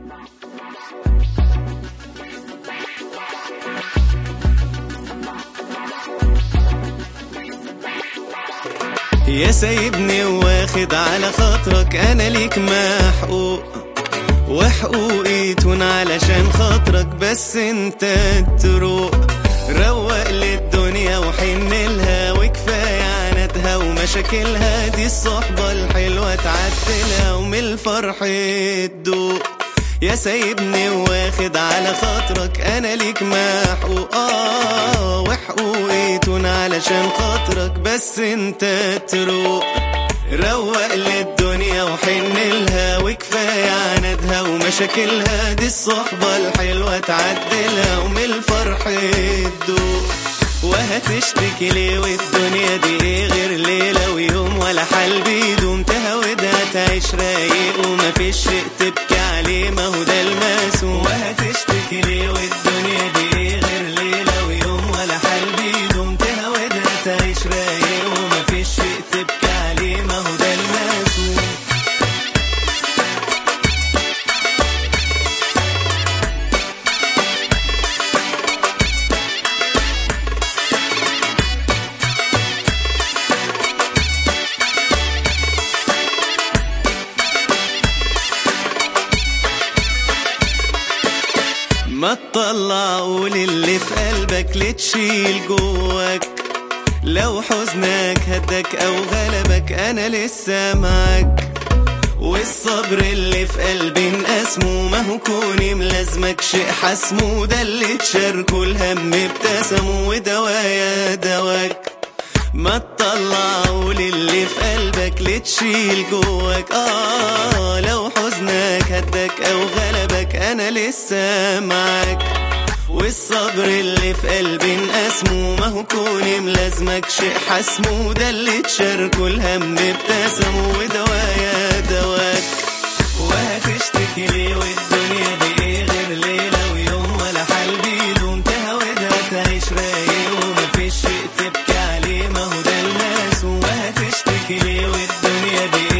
يا سايبني واخد على خاطرك انا ليك محقوق وحقوقي تون علشان خاطرك بس انت تروق روق للدنيا وحن لها وكفاية عنادها ومشاكلها دي الصحبة الحلوة تعدلها ومن الفرح تدوق يا سايبني واخد على خاطرك انا ليك محقوق آه وحقوقي تون علشان خاطرك بس انت تروق روق للدنيا وحن لها وكفاية عنادها ومشاكلها دي الصحبة الحلوة تعدلها ومن الفرح تدوق وهتشتكي ليه والدنيا دي ايه غير ليلة ويوم ولا حال بيدوم تهودها تعيش رايق ومفيش شيء تبكي عليه ما هو ده المسوم وهتشتكي ليه والدنيا دي ايه غير ليلة ويوم ولا حال بيدوم تهودها تعيش رايق ومفيش شيء تبكي عليه ما هو ده المسوم ما تطلع قول اللي في قلبك لتشيل جواك لو حزنك هدك او غلبك انا لسه معاك والصبر اللي في قلبي انقسمه ما هو كوني ملازمك شيء حسمه ده اللي تشاركه الهم ابتسمه ودوايا دواك ما تطلع قول اللي في قلبك لتشيل جواك اه لو حزنك هدك او غلبك انا لسه معاك والصبر اللي في قلبي انقسمه ما هو كوني ملازمك شيء حسمه ده اللي تشاركه الهم ابتسمه ودوايا دواك وهتشتكي ليه والدنيا دي ايه غير ليلة ويوم ولا حال بيدوم تهودها تعيش رايق ومفيش شيء تبكي عليه ما هو ده المسوم وهتشتكي ليه والدنيا دي